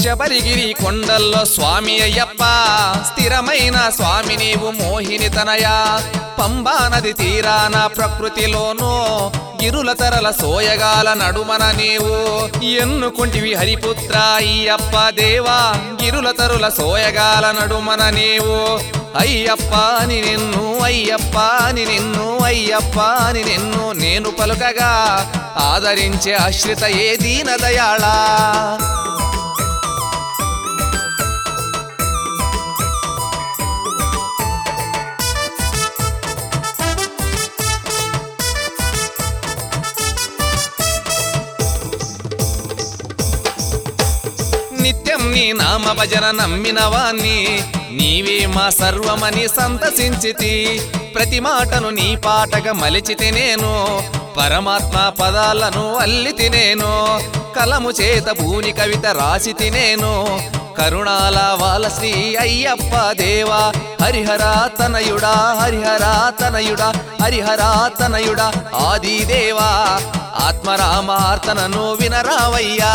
శబరిగిరి కొండల్లో స్వామి అయ్యప్ప స్థిరమైన స్వామి నీవు మోహిని తనయ పంబా నది తీరాన ప్రకృతిలోనూ గిరుల తరల సోయగాల నడుమన నీవు ఎన్నుకుంటివి హరిపుత్ర అయ్యప్ప దేవా గిరుల తరుల సోయగాల నడుమన నీవు అయ్యప్ప అని నిన్ను అయ్యప్ప అని నిన్ను అయ్యప్ప అని నిన్ను నేను పలుకగా ఆదరించే ఆశ్రిత ఏ దీన దయాళా నిత్యం నీ నామ భజన నమ్మిన వాణ్ణి నీవే మా సర్వమని సంతసించితి ప్రతి మాటను నీ పాటగా మలిచితి నేను పరమాత్మ పదాలను అల్లితి నేను కలము చేత భూని కవిత రాసితి నేను కరుణాల వాల శ్రీ అయ్యప్ప దేవా హరిహర తనయుడా హరిహర తనయుడా హరిహర తనయుడా ఆది దేవా ఆత్మరామార్తనను వినరావయ్యా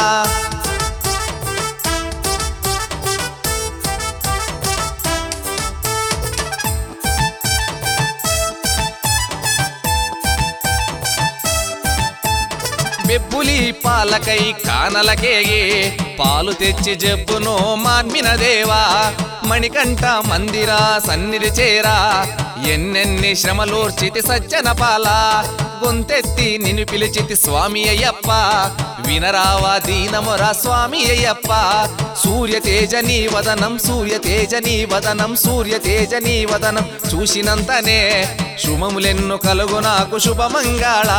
బెబ్బులి పాలకై కానలకేగే పాలు తెచ్చి జబ్బును మాన్మిన దేవా మణికంఠ మందిర సన్నిధి చేరా ఎన్నెన్ని శ్రమలూర్చితి సజ్జన పాల గొంతెత్తి నిన్ను పిలిచితి స్వామి అయ్యప్ప వినరావా దీనమురా స్వామి అయ్యప్ప సూర్య తేజనీ వదనం సూర్య తేజనీ వదనం సూర్య తేజనీ వదనం చూసినంతనే శుభములెన్ను కలుగు నాకు శుభమంగాళ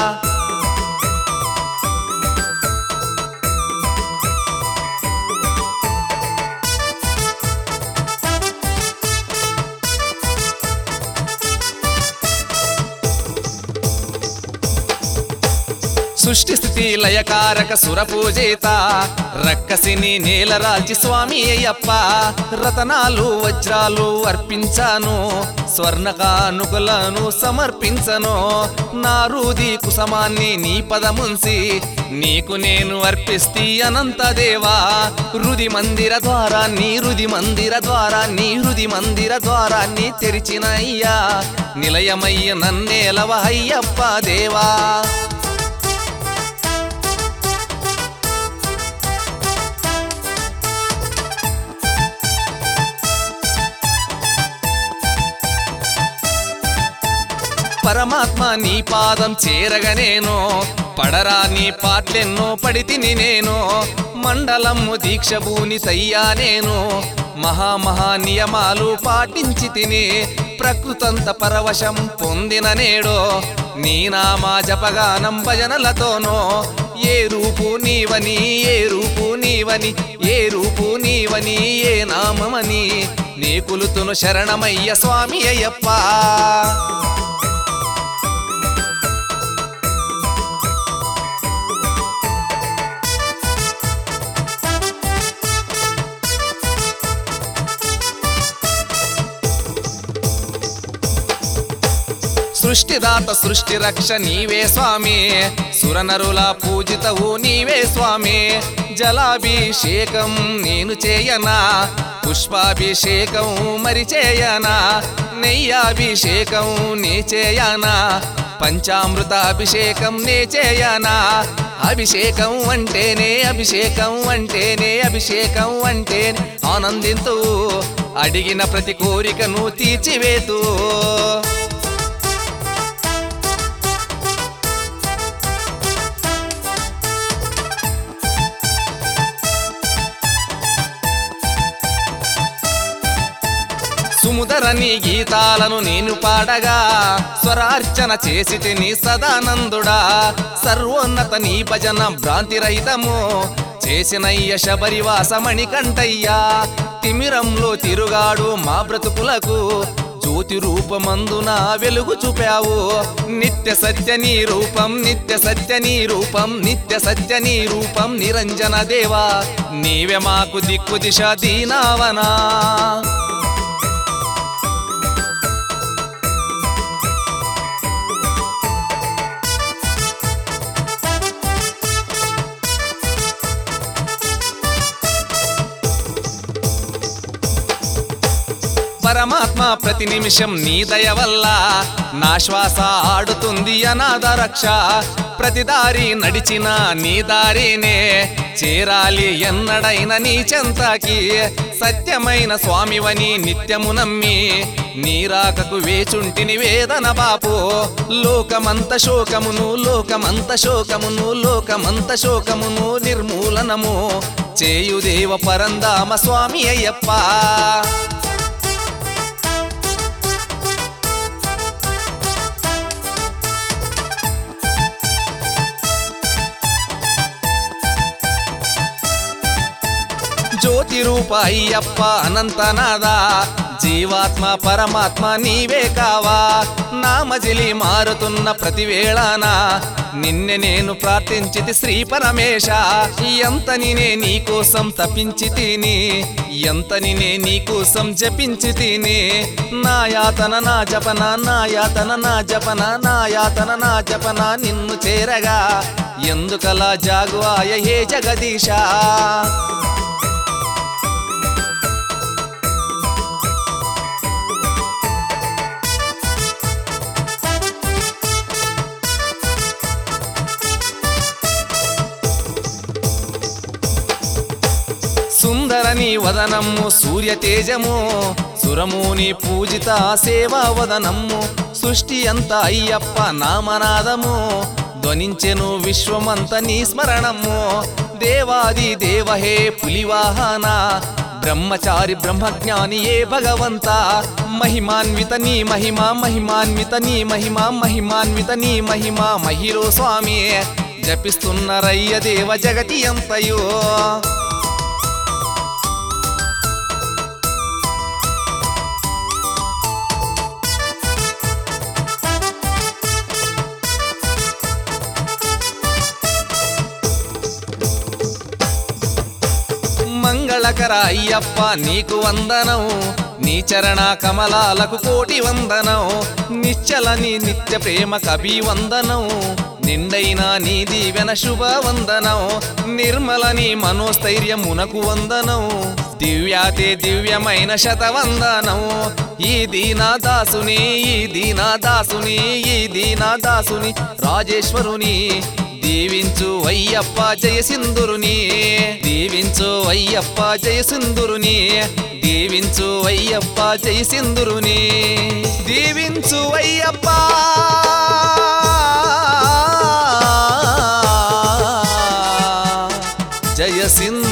సృష్టి స్థితి లయకారక సురపూజిత రక్కసిని నేలరాల్చి స్వామి అయ్యప్ప రతనాలు వజ్రాలు అర్పించాను స్వర్ణ కానుకలను సమర్పించను నా రూది కుసమాన్ని నీ పదముంసి నీకు నేను అర్పిస్తి అనంత దేవా రుది మందిర ద్వారాన్ని రుది మందిర ద్వారాన్ని రుది మందిర ద్వారాన్ని తెరిచిన అయ్యా నిలయమయ్య నన్నేలవ అయ్యప్ప దేవా పరమాత్మ నీ పాదం చేరగనేను పడరా నీ పాటలెన్నో పడితిని నేను మండలము దీక్ష భూని సయ్యా నేను మహా మహా నియమాలు పాటించి తిని ప్రకృతంత పరవశం పొందిన నేడో నీ నామా జపగానం భజనలతోనో ఏ రూపు నీవని ఏ రూపు నీవని ఏ రూపు నీవని ఏ నామమని నీ కులుతును శరణమయ్య స్వామి అయ్యప్ప సృష్టిదాత సృష్టి రక్ష నీవే స్వామి సురనరుల పూజితవు నీవే స్వామి జలాభిషేకం నేను చేయనా పుష్పాభిషేకం మరి చేయనా నెయ్యాభిషేకం నే చేయనా పంచామృత అభిషేకం నే చేయనా అభిషేకం అంటేనే అభిషేకం అంటేనే అభిషేకం అంటేనే ఆనందింతూ అడిగిన ప్రతి కోరికను తీర్చివేతూ సుముదరని గీతాలను నేను పాడగా స్వరార్చన చేసి తిని సదానందుడా సర్వోన్నత నీ భజన భ్రాంతి రహితము చేసినయ్య శబరివాసమణి కంటయ్యా తిమిరంలో తిరుగాడు మా బ్రతుకులకు జ్యోతి రూపమందున వెలుగు చూపావు నిత్య సత్య నీ రూపం నిత్య సత్య నీ రూపం నిత్య సత్య నీ రూపం నిరంజన దేవా నీవే మాకు దిక్కు దిశ దీనావనా ప్రతి నిమిషం నీ దయ వల్ల నా శ్వాస ఆడుతుంది అనాథ రక్ష ప్రతి దారి నడిచిన నీ దారినే చేరాలి ఎన్నడైన నీ చెంతకి సత్యమైన స్వామివని నిత్యము నమ్మి నీరాకకు వేచుంటిని వేదన బాపు లోకమంత శోకమును లోకమంత శోకమును లోకమంత శోకమును నిర్మూలనము చేయుదేవ పరందామ స్వామి అయ్యప్ప జ్యోతి రూప అయ్యప్ప అనంతనాదా జీవాత్మ పరమాత్మ నీవే కావా నామజిలి మారుతున్న ప్రతి వేళన నిన్నె నేను ప్రార్థించితి శ్రీ పరమేశ ఎంతని నే నీకోసం తపించి తిని ఎంతని నే నీకోసం జపించి తిని నా యాతన నా జపన నా యాతన నా జపన నా యాతన నా జపన నిన్ను చేరగా ఎందుకలా జాగువాయ హే జగదీశా సుందరని వదనము సూర్య తేజము సురముని పూజిత సేవా వదనము సృష్టి అంత అయ్యప్ప నామనాదము ధ్వనించెను విశ్వమంత నీ స్మరణము దేవాది దేవహే పులివాహన బ్రహ్మచారి బ్రహ్మజ్ఞాని ఏ భగవంత మహిమాన్విత నీ మహిమ మహిమాన్విత నీ మహిమ మహిమాన్విత నీ మహిమ మహిరో స్వామి జపిస్తున్న రయ్య దేవ జగతి అంతయో మంగళకర అయ్యప్ప నీకు వందనం నీ చరణ కమలాలకు కోటి వందనం నిశ్చలని నిత్య ప్రేమ కవి వందనం నిండైన నీ దీవెన శుభ వందనం నిర్మలని మనోస్థైర్యమునకు వందనం దివ్యాతే దివ్యమైన శతవందనం ఈ దీనా దాసుని ఈ దీనా దాసుని ఈ దీనా దాసుని రాజేశ్వరుని దీవించు అయ్యప్ప జయసింధురుని దీవించు అయ్యప్ప జయసింధురుని దీవించు అయ్యప్ప జయసింధురుని దీవించు అయ్యప్ప జయసింధు